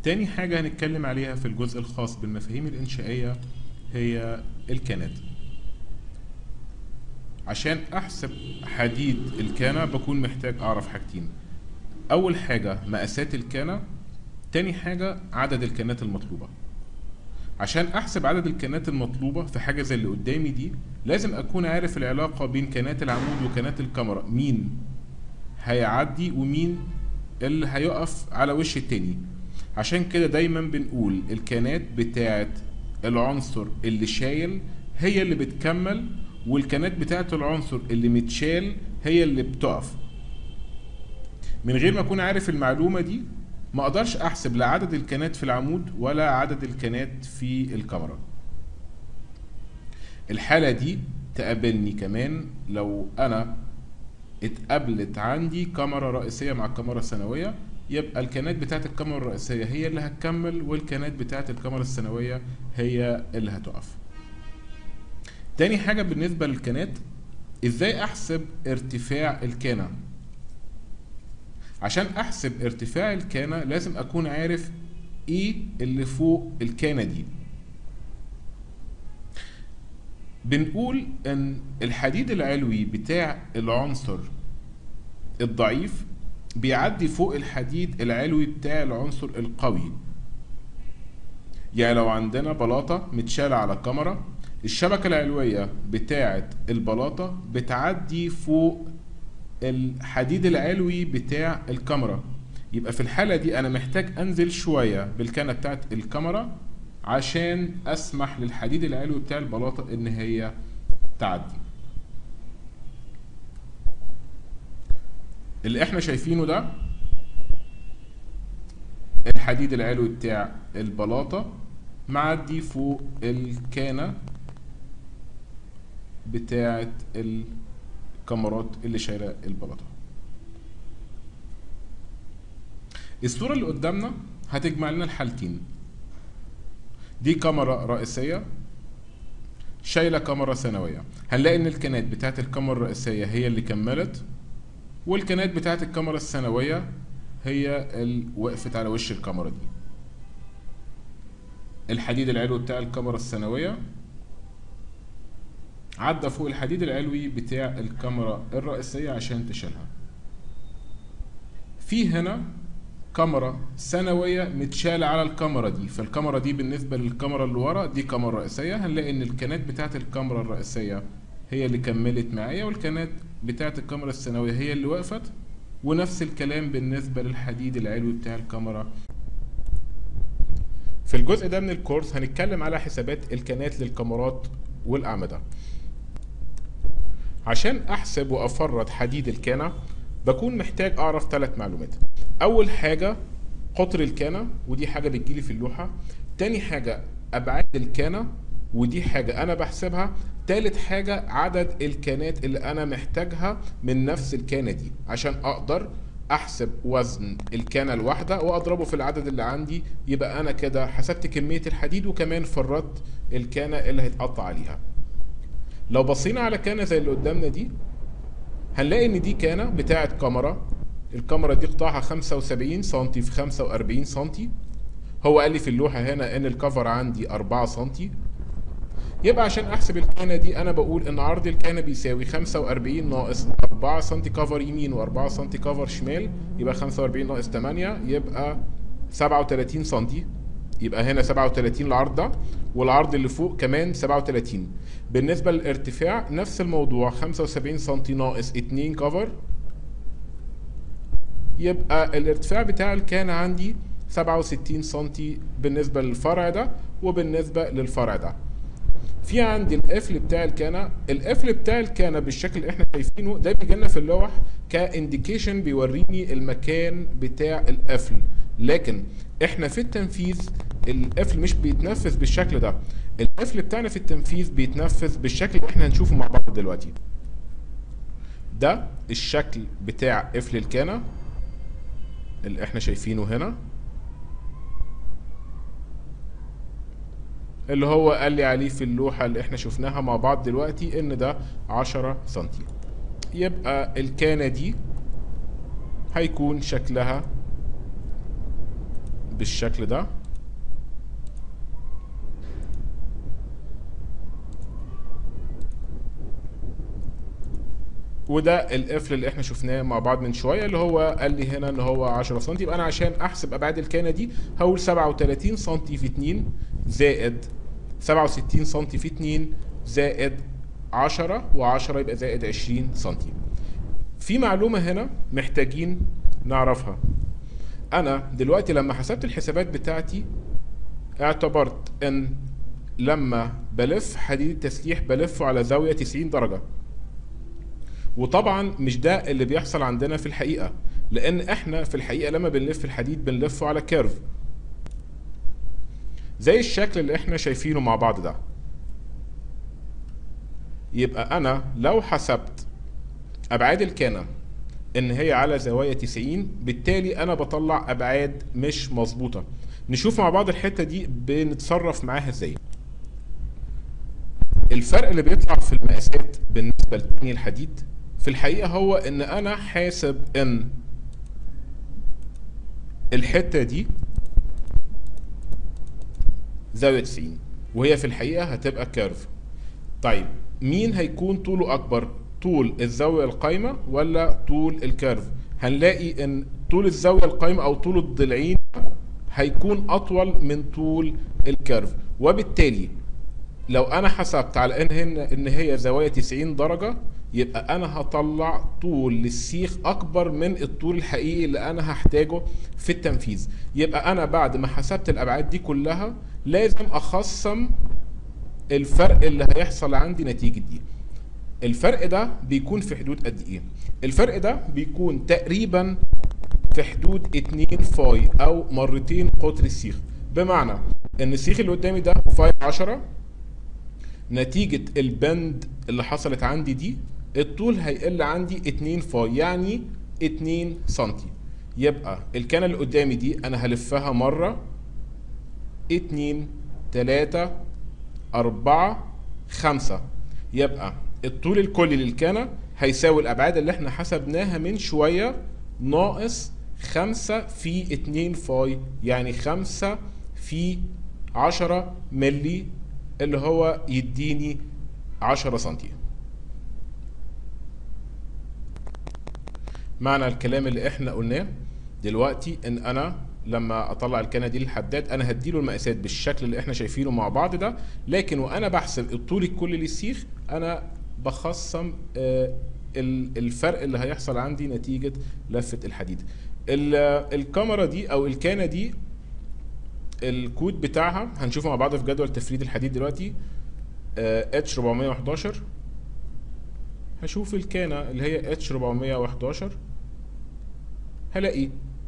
تاني حاجة هنتكلم عليها في الجزء الخاص بالمفاهيم الإنشائية هي الكانات عشان أحسب حديد الكانة بكون محتاج أعرف حاجتين أول حاجة مقاسات الكانة تاني حاجة عدد الكانات المطلوبة عشان أحسب عدد الكانات المطلوبة في حاجة زي اللي قدامي دي لازم أكون عارف العلاقة بين كانات العمود وكانات الكاميرا مين هيعدي ومين اللي هيقف على وش التاني عشان كده دايما بنقول الكانات بتاعت العنصر اللي شايل هي اللي بتكمل والكانات بتاعت العنصر اللي متشال هي اللي بتقف من غير ما اكون عارف المعلومه دي ما اقدرش احسب لا عدد الكانات في العمود ولا عدد الكانات في الكاميرا الحاله دي تقابلني كمان لو انا اتقابلت عندي كاميرا رئيسيه مع كاميرا ثانويه يبقى الكانات بتاعت الكاميرا الرئيسيه هي اللي هتكمل والكانات بتاعت الكاميرا الثانويه هي اللي هتقف تاني حاجه بالنسبه للكانات ازاي احسب ارتفاع الكانه عشان احسب ارتفاع الكانه لازم اكون عارف ايه اللي فوق الكانه دي بنقول ان الحديد العلوي بتاع العنصر الضعيف بيعدي فوق الحديد العلوي بتاع العنصر القوي يعني لو عندنا بلاطة متشالة على كاميرا الشبكة العلوية بتاعة البلاطة بتعدي فوق الحديد العلوي بتاع الكاميرا يبقى في الحالة دي أنا محتاج أنزل شوية بالكنة بتاعت الكاميرا عشان أسمح للحديد العلوي بتاع البلاطة إن هي تعدي اللي احنا شايفينه ده الحديد العلوي بتاع البلاطة معدي فوق الكانة بتاعة الكاميرات اللي شايلة البلاطة الصورة اللي قدامنا هتجمع لنا الحالتين دي كاميرا رئيسية شايلة كاميرا ثانوية هنلاقي ان الكانات بتاعت الكاميرا الرئيسية هي اللي كملت والكانات بتاعت الكاميرا الثانوية هي اللي وقفت على وش الكاميرا دي الحديد العلوي بتاع الكاميرا الثانوية عدى فوق الحديد العلوي بتاع الكاميرا الرئيسية عشان تشيلها في هنا كاميرا ثانوية متشالة على الكاميرا دي فالكاميرا دي بالنسبة للكاميرا اللي ورا دي كاميرا رئيسية هنلاقي ان الكانات بتاعت الكاميرا الرئيسية هي اللي كملت معايا والكانات بتاعت الكاميرا الثانوية هي اللي وقفت ونفس الكلام بالنسبة للحديد العلوي بتاع الكاميرا في الجزء ده من الكورس هنتكلم على حسابات الكانات للكاميرات والأعمدة عشان أحسب وأفرد حديد الكانة بكون محتاج أعرف ثلاث معلومات أول حاجة قطر الكانة ودي حاجة بتجيلي في اللوحة تاني حاجة أبعاد الكانة ودي حاجة أنا بحسبها تالت حاجة عدد الكانات اللي أنا محتاجها من نفس الكانة دي عشان أقدر أحسب وزن الكانة الواحدة وأضربه في العدد اللي عندي يبقى أنا كده حسبت كمية الحديد وكمان فردت الكانة اللي هيتقطع عليها لو بصينا على كانة زي اللي قدامنا دي هنلاقي إن دي كانة بتاعت كاميرا الكاميرا دي قطاعها 75 سم في 45 سم هو قال لي في اللوحة هنا إن الكفر عندي 4 سم يبقى عشان احسب الكانه دي انا بقول ان عرض الكانه بيساوي 45 ناقص 4 سم كفر يمين و4 سم كفر شمال يبقى 45 ناقص 8 يبقى 37 سم يبقى هنا 37 العرض ده والعرض اللي فوق كمان 37 بالنسبه للارتفاع نفس الموضوع 75 سم ناقص 2 كفر يبقى الارتفاع بتاع الكانه عندي 67 سم بالنسبه للفرع ده وبالنسبه للفرع ده في عندي القفل بتاع الكانه القفل بتاع الكانه بالشكل اللي احنا شايفينه ده بيجي لنا في اللوح كانديكيشن بيوريني المكان بتاع القفل لكن احنا في التنفيذ القفل مش بيتنفذ بالشكل ده القفل بتاعنا في التنفيذ بيتنفذ بالشكل اللي احنا هنشوفه مع بعض دلوقتي ده الشكل بتاع قفل الكانه اللي احنا شايفينه هنا اللي هو قال لي عليه في اللوحة اللي احنا شفناها مع بعض دلوقتي ان ده عشرة سنتي يبقى الكانة دي هيكون شكلها بالشكل ده وده القفل اللي احنا شفناه مع بعض من شويه اللي هو قال لي هنا ان هو 10 سم يبقى انا عشان احسب ابعاد الكانه دي هقول 37 سم في 2 زائد 67 سم في 2 زائد 10 و10 يبقى زائد 20 سم في معلومه هنا محتاجين نعرفها انا دلوقتي لما حسبت الحسابات بتاعتي اعتبرت ان لما بلف حديد التسليح بلفه على زاويه 90 درجه وطبعا مش ده اللي بيحصل عندنا في الحقيقه لان احنا في الحقيقه لما بنلف الحديد بنلفه على كيرف زي الشكل اللي احنا شايفينه مع بعض ده يبقى انا لو حسبت ابعاد الكانه ان هي على زوايا 90 بالتالي انا بطلع ابعاد مش مظبوطه نشوف مع بعض الحته دي بنتصرف معاها ازاي الفرق اللي بيطلع في المقاسات بالنسبه لتاني الحديد في الحقيقه هو ان انا حاسب ان الحته دي زاويه 90 وهي في الحقيقه هتبقى كيرف طيب مين هيكون طوله اكبر طول الزاويه القايمه ولا طول الكيرف هنلاقي ان طول الزاويه القايمه او طول الضلعين هيكون اطول من طول الكيرف وبالتالي لو انا حسبت على ان هن ان هي زوايا 90 درجه يبقى انا هطلع طول للسيخ اكبر من الطول الحقيقي اللي انا هحتاجه في التنفيذ يبقى انا بعد ما حسبت الابعاد دي كلها لازم اخصم الفرق اللي هيحصل عندي نتيجه دي الفرق ده بيكون في حدود قد ايه الفرق ده بيكون تقريبا في حدود 2 فاي او مرتين قطر السيخ بمعنى ان السيخ اللي قدامي ده فاي 10 نتيجة البند اللي حصلت عندي دي الطول هيقل عندي 2 فاي يعني 2 سنتي يبقى الكنة اللي قدامي دي انا هلفها مرة 2 3 4 5 يبقى الطول الكلي للكنة هيساوي الابعاد اللي احنا حسبناها من شوية ناقص 5 في 2 فاي يعني 5 في 10 ملي اللي هو يديني 10 سنتي معنى الكلام اللي احنا قلناه دلوقتي ان انا لما اطلع الكنه دي للحداد انا هديله المقاسات بالشكل اللي احنا شايفينه مع بعض ده لكن وانا بحسب الطول الكلي للسيخ انا بخصم آه الفرق اللي هيحصل عندي نتيجه لفه الحديد الكاميرا دي او الكانه دي الكود بتاعها هنشوفه مع بعض في جدول تفريد الحديد دلوقتي اتش 411 هشوف الكانة اللي هي اتش 411 هلاقي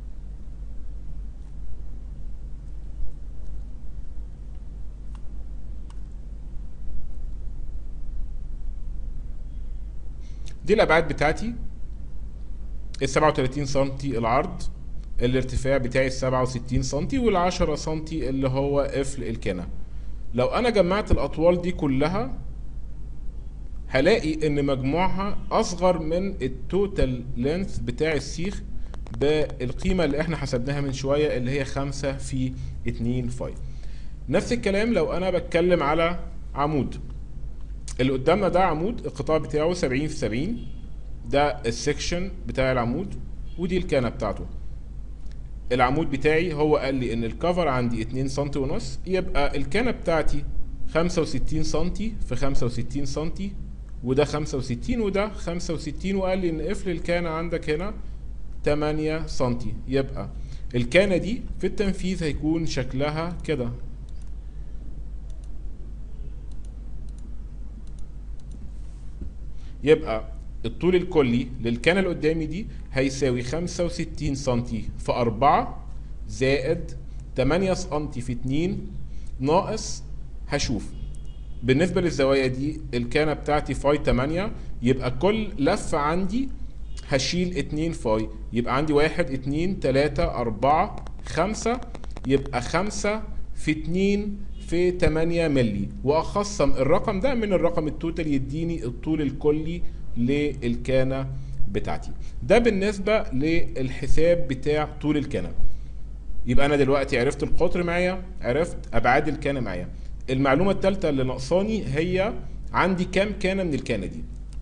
دي الابعاد بتاعتي ال 37 سم العرض الارتفاع بتاعي 67 سم وال 10 سم اللي هو قفل الكنه لو انا جمعت الاطوال دي كلها هلاقي ان مجموعها اصغر من التوتال لينث بتاع السيخ بالقيمه اللي احنا حسبناها من شويه اللي هي 5 في 2 فاي نفس الكلام لو انا بتكلم على عمود اللي قدامنا ده عمود القطاع بتاعه 70 في 70 ده السكشن بتاع العمود ودي الكانه بتاعته العمود بتاعي هو قال لي ان الكفر عندي 2 سم ونص يبقى الكانه بتاعتي 65 سم في 65 سم وده 65 وده 65 وقال لي ان قفل الكانه عندك هنا 8 سم يبقى الكانه دي في التنفيذ هيكون شكلها كده يبقى الطول الكلي للكنة اللي قدامي دي هيساوي 65 سم في 4 زائد 8 سم في 2 ناقص هشوف بالنسبة للزوايا دي الكانة بتاعتي فاي 8 يبقى كل لفة عندي هشيل 2 فاي يبقى عندي 1 2 3 4 5 يبقى 5 في 2 في 8 ملي واخصم الرقم ده من الرقم التوتال يديني الطول الكلي للكانة بتاعتي ده بالنسبة للحساب بتاع طول الكانة يبقى انا دلوقتي عرفت القطر معايا عرفت ابعاد الكانه معايا المعلومه الثالثه اللي ناقصاني هي عندي كام كانه من الكانه دي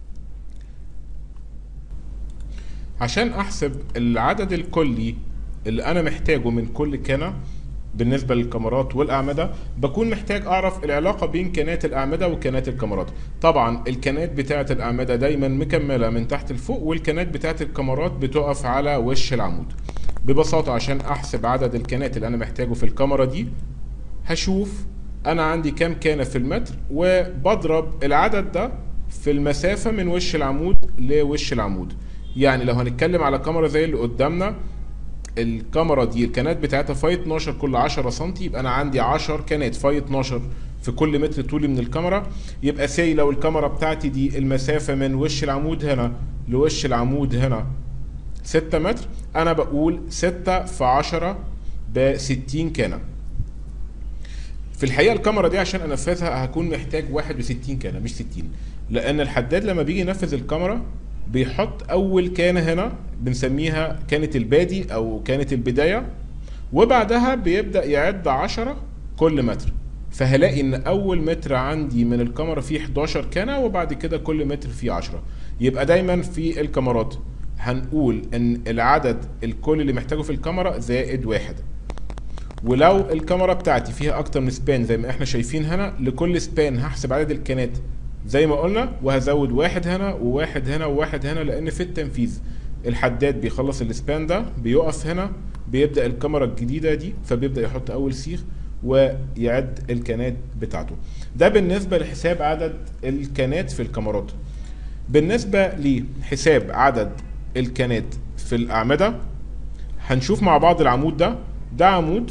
عشان احسب العدد الكلي اللي انا محتاجه من كل كانه بالنسبة للكاميرات والأعمدة بكون محتاج أعرف العلاقة بين كانات الأعمدة وكانات الكاميرات طبعا الكانات بتاعة الأعمدة دايما مكملة من تحت لفوق والكانات بتاعة الكاميرات بتقف على وش العمود ببساطة عشان أحسب عدد الكانات اللي أنا محتاجه في الكاميرا دي هشوف أنا عندي كام كانة في المتر وبضرب العدد ده في المسافة من وش العمود لوش العمود يعني لو هنتكلم على كاميرا زي اللي قدامنا الكاميرا دي الكانات بتاعتها فاي 12 كل 10 سم يبقى انا عندي 10 كانات فاي 12 في كل متر طولي من الكاميرا يبقى سي لو الكاميرا بتاعتي دي المسافه من وش العمود هنا لوش العمود هنا 6 متر انا بقول 6 في 10 ب 60 كانه في الحقيقه الكاميرا دي عشان انفذها هكون محتاج 61 كانه مش 60 لان الحداد لما بيجي ينفذ الكاميرا بيحط اول كانه هنا بنسميها كانت البادي او كانت البدايه وبعدها بيبدا يعد 10 كل متر فهلاقي ان اول متر عندي من الكاميرا فيه 11 كانه وبعد كده كل متر فيه 10 يبقى دايما في الكاميرات هنقول ان العدد الكل اللي محتاجه في الكاميرا زائد واحد ولو الكاميرا بتاعتي فيها اكتر من سبان زي ما احنا شايفين هنا لكل سبان هحسب عدد الكانات زي ما قلنا وهزود واحد هنا وواحد هنا وواحد هنا لان في التنفيذ الحداد بيخلص السبان ده بيقف هنا بيبدا الكاميرا الجديده دي فبيبدا يحط اول سيخ ويعد الكانات بتاعته ده بالنسبه لحساب عدد الكانات في الكاميرات بالنسبه لحساب عدد الكانات في الاعمده هنشوف مع بعض العمود ده ده عمود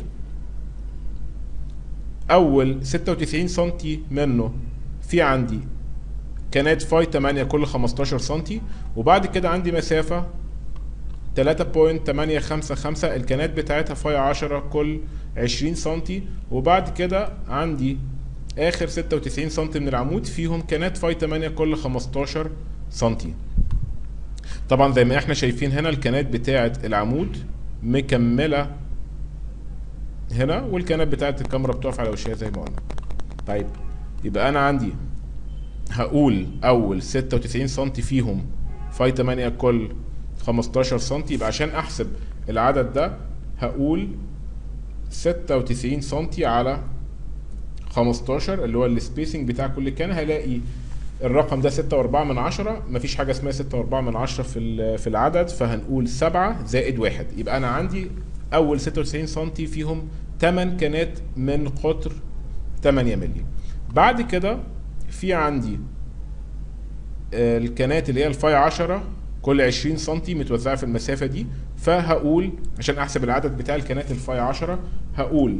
اول 96 سنتي منه في عندي كانات فاي 8 كل 15 سنتي وبعد كده عندي مسافة 3.855 الكانات بتاعتها فاي 10 كل 20 سنتي وبعد كده عندي اخر 96 سنتي من العمود فيهم كانات فاي 8 كل 15 سنتي طبعا زي ما احنا شايفين هنا الكانات بتاعه العمود مكمله هنا والكانات بتاعه الكاميرا بتقف على وشها زي ما قلنا طيب يبقى انا عندي هقول اول 96 سم فيهم فاي 8 كل 15 سم يبقى عشان احسب العدد ده هقول 96 سم على 15 اللي هو السبيسنج بتاع كل كان هلاقي الرقم ده 6 و4 من 10 مفيش حاجه اسمها 6 و4 من 10 في في العدد فهنقول 7 زائد 1 يبقى انا عندي اول 96 سم فيهم 8 كانات من قطر 8 مللي بعد كده في عندي الكانات اللي هي الفاي 10 كل 20 سم متوزعه في المسافه دي فهقول عشان احسب العدد بتاع الكانات الفاي 10 هقول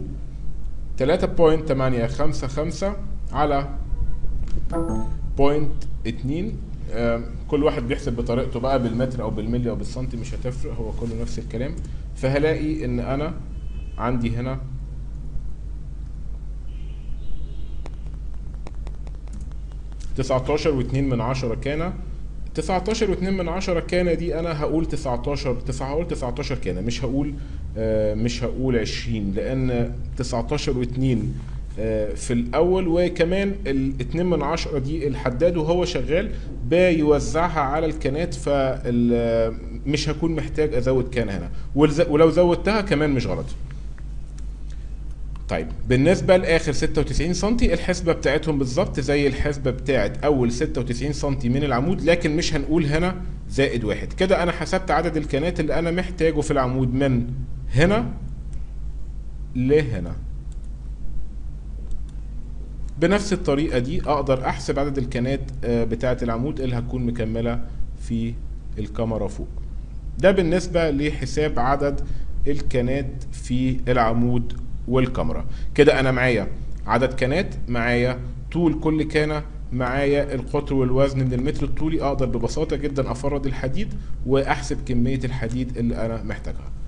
3.855 على بوينت 2 كل واحد بيحسب بطريقته بقى بالمتر او بالملي او بالسنتي مش هتفرق هو كله نفس الكلام فهلاقي ان انا عندي هنا تسعتاشر واتنين من عشرة كان تسعتاشر واتنين من عشرة كان دي انا هقول تسعتاشر تسعة هقول تسعتاشر كان مش هقول آه مش هقول عشرين لان تسعتاشر واتنين آه في الاول وكمان الاتنين من عشرة دي الحداد وهو شغال بيوزعها على الكانات فمش هكون محتاج ازود كان هنا ولو زودتها كمان مش غلط طيب بالنسبة لآخر 96 سم الحسبة بتاعتهم بالظبط زي الحسبة بتاعت أول 96 سم من العمود لكن مش هنقول هنا زائد واحد كده أنا حسبت عدد الكانات اللي أنا محتاجه في العمود من هنا لهنا بنفس الطريقة دي أقدر أحسب عدد الكانات بتاعة العمود اللي هتكون مكملة في الكاميرا فوق ده بالنسبة لحساب عدد الكانات في العمود والكاميرا كده انا معايا عدد كانات معايا طول كل كانه معايا القطر والوزن من المتر الطولي اقدر ببساطه جدا افرد الحديد واحسب كميه الحديد اللي انا محتاجها